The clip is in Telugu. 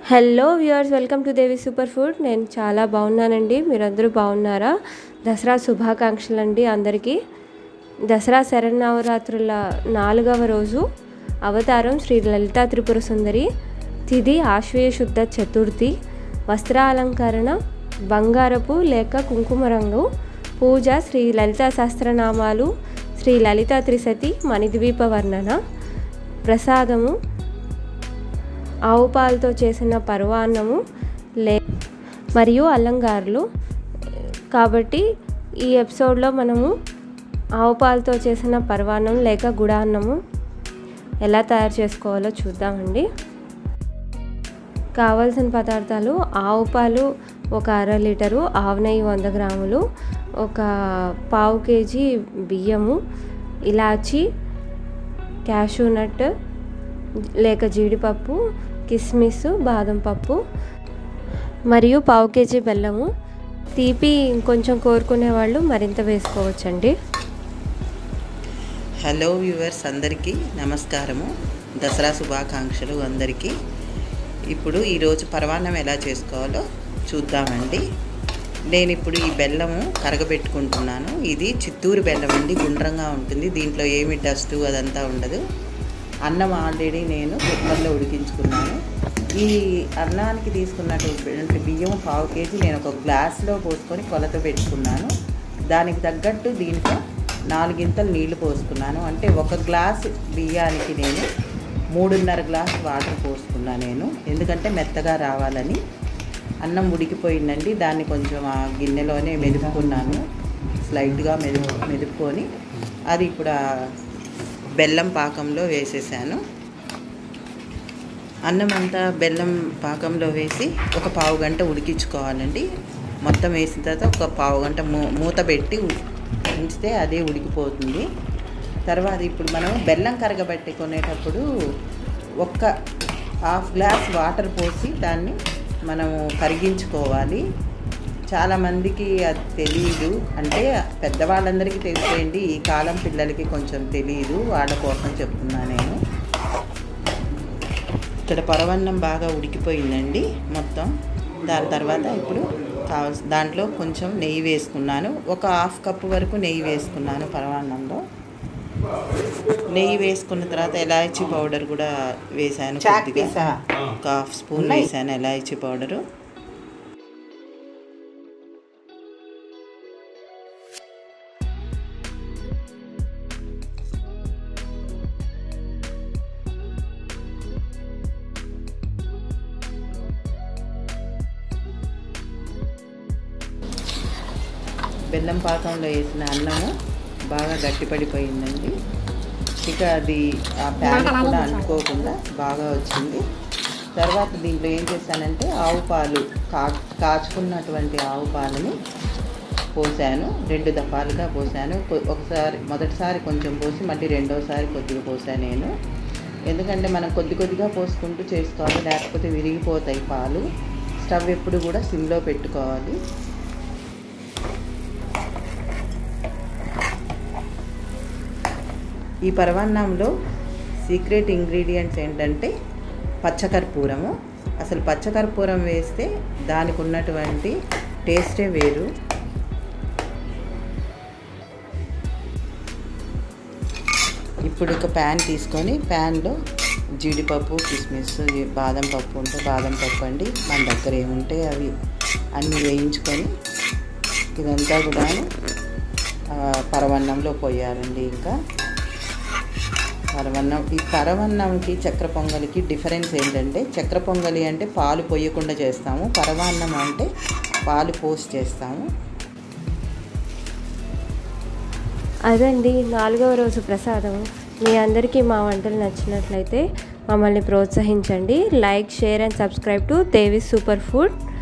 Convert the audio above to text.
hello viewers welcome to Devi super food నేను చాలా బాగున్నానండి మీరందరూ బాగున్నారా దసరా శుభాకాంక్షలు అండి అందరికీ దసరా శరన్నవరాత్రుల నాలుగవ రోజు అవతారం శ్రీ లలితా త్రిపుర సుందరి తిథి ఆశ్వయ శుద్ధ చతుర్థి వస్త్రాలంకరణ బంగారపు లేక కుంకుమ రంగు పూజ శ్రీ లలితా సహస్రనామాలు శ్రీ లలితా త్రిశతి మణిద్వీప వర్ణన ప్రసాదము ఆవు పాలతో చేసిన పర్వాన్నము లే మరియు అల్లంగారులు కాబట్టి ఈ ఎపిసోడ్లో మనము ఆవు పాలతో చేసిన పర్వాన్నం లేక గుడాన్నము ఎలా తయారు చేసుకోవాలో చూద్దామండి కావాల్సిన పదార్థాలు ఆవు పాలు ఒక అర లీటరు ఆవు నెయ్యి వంద గ్రాములు ఒక పావు కేజీ బియ్యము ఇలాచి క్యాషూ నట్ లేక జీడిపప్పు కిస్మిస్ బాదం పప్పు మరియు పావు కేజీ బెల్లము తీపి ఇంకొంచెం కోరుకునే వాళ్ళు మరింత వేసుకోవచ్చండి హలో వ్యూవర్స్ అందరికీ నమస్కారము దసరా శుభాకాంక్షలు అందరికీ ఇప్పుడు ఈరోజు పరవాన్నం ఎలా చేసుకోవాలో చూద్దామండి నేను ఇప్పుడు ఈ బెల్లము కరగబెట్టుకుంటున్నాను ఇది చిత్తూరు బెల్లం అండి గుండ్రంగా ఉంటుంది దీంట్లో ఏమి డస్ట్ అదంతా ఉండదు అన్నం ఆల్రెడీ నేను కుక్కర్లో ఉడికించుకున్నాను ఈ అన్నానికి తీసుకున్నటువంటి బియ్యం పావు కేజీ నేను ఒక గ్లాస్లో పోసుకొని కొలత పెట్టుకున్నాను దానికి తగ్గట్టు దీంట్లో నాలుగింతలు నీళ్లు పోసుకున్నాను అంటే ఒక గ్లాస్ బియ్యానికి నేను మూడున్నర గ్లాస్ వాటర్ పోసుకున్నాను నేను ఎందుకంటే మెత్తగా రావాలని అన్నం ఉడికిపోయిందండి దాన్ని కొంచెం ఆ గిన్నెలోనే మెదుపుకున్నాను స్లైట్గా మెదు మెదుపుకొని అది ఇప్పుడు ఆ బెల్లం పాకంలో వేసేసాను అన్నం అంతా బెల్లం పాకంలో వేసి ఒక పావు గంట ఉడికించుకోవాలండి మొత్తం వేసిన తర్వాత ఒక పావు గంట మూ మూత పెట్టి ఉంచితే అదే ఉడికిపోతుంది తర్వాత ఇప్పుడు మనం బెల్లం కరగబెట్టుకునేటప్పుడు ఒక్క హాఫ్ గ్లాస్ వాటర్ పోసి దాన్ని మనము కరిగించుకోవాలి చాలామందికి అది తెలియదు అంటే పెద్దవాళ్ళందరికీ తెలిసేయండి ఈ కాలం పిల్లలకి కొంచెం తెలియదు వాళ్ళ కోసం చెప్తున్నా నేను ఇక్కడ పరవన్నం బాగా ఉడికిపోయిందండి మొత్తం దాని తర్వాత ఇప్పుడు కావాల్సి దాంట్లో కొంచెం నెయ్యి వేసుకున్నాను ఒక హాఫ్ కప్ వరకు నెయ్యి వేసుకున్నాను పరవాన్నంలో నెయ్యి వేసుకున్న తర్వాత ఎలాచీ పౌడర్ కూడా వేసాను కొద్దిగా ఒక హాఫ్ స్పూన్ వేసాను ఎలాచీ పౌడరు బెల్లం పాకంలో వేసిన అన్నము బాగా గట్టిపడిపోయిందండి ఇక అది ఆ ప్యాన్ కూడా అంటుకోకుండా బాగా వచ్చింది తర్వాత దీంట్లో ఏం చేశానంటే ఆవు పాలు కా కాచుకున్నటువంటి ఆవు పాలని పోసాను రెండు దఫాలుగా పోసాను కొ- ఒకసారి మొదటిసారి కొంచెం పోసి మళ్ళీ రెండోసారి కొద్దిగా పోసాను నేను ఎందుకంటే మనం కొద్ది కొద్దిగా పోసుకుంటూ చేసుకోవాలి లేకపోతే విరిగిపోతాయి పాలు స్టవ్ ఎప్పుడు కూడా సిమ్లో పెట్టుకోవాలి ఈ పరమాన్నంలో సీక్రెట్ ఇంగ్రీడియంట్స్ ఏంటంటే పచ్చకర్పూరము అసలు పచ్చకర్పూరం వేస్తే దానికి ఉన్నటువంటి టేస్టే వేరు ఇప్పుడు ఒక ప్యాన్ తీసుకొని ప్యాన్లో జీడిపప్పు కిస్మిస్ ఈ బాదం పప్పు ఉంటే బాదం పప్పు అండి మన దగ్గర ఏముంటే అవి అన్నీ వేయించుకొని ఇదంతా కూడా పరవన్నంలో పోయాలండి ఇంకా పరవన్నం ఈ పరవన్నంకి చక్కెర పొంగలికి డిఫరెన్స్ ఏంటంటే చక్కెర పొంగలి అంటే పాలు పొయ్యకుండా చేస్తాము పరవాన్నం అంటే పాలు పోసి చేస్తాము అదండి నాలుగవ రోజు ప్రసాదం మీ అందరికీ మా వంటలు నచ్చినట్లయితే మమ్మల్ని ప్రోత్సహించండి like share and subscribe to Devi super food